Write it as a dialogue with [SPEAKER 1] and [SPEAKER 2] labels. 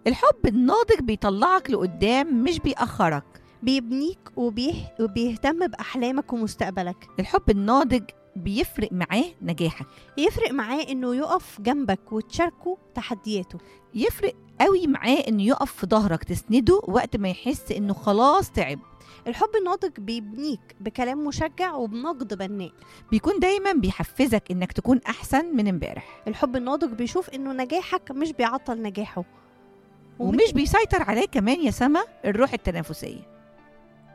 [SPEAKER 1] الحب الناضج بيطلعك لقدام مش بيأخرك
[SPEAKER 2] بيبنيك وبيه... وبيهتم بأحلامك ومستقبلك
[SPEAKER 1] الحب الناضج بيفرق معاه نجاحك
[SPEAKER 2] يفرق معاه إنه يقف جنبك وتشاركه تحدياته
[SPEAKER 1] يفرق قوي معاه انه يقف في ظهرك تسنده وقت ما يحس انه خلاص تعب
[SPEAKER 2] الحب الناضج بيبنيك بكلام مشجع وبنقد بناء
[SPEAKER 1] بيكون دايما بيحفزك انك تكون احسن من امبارح
[SPEAKER 2] الحب الناضج بيشوف إنه نجاحك مش بيعطل نجاحه
[SPEAKER 1] ومش بيسيطر عليه كمان يا سما الروح التنافسيه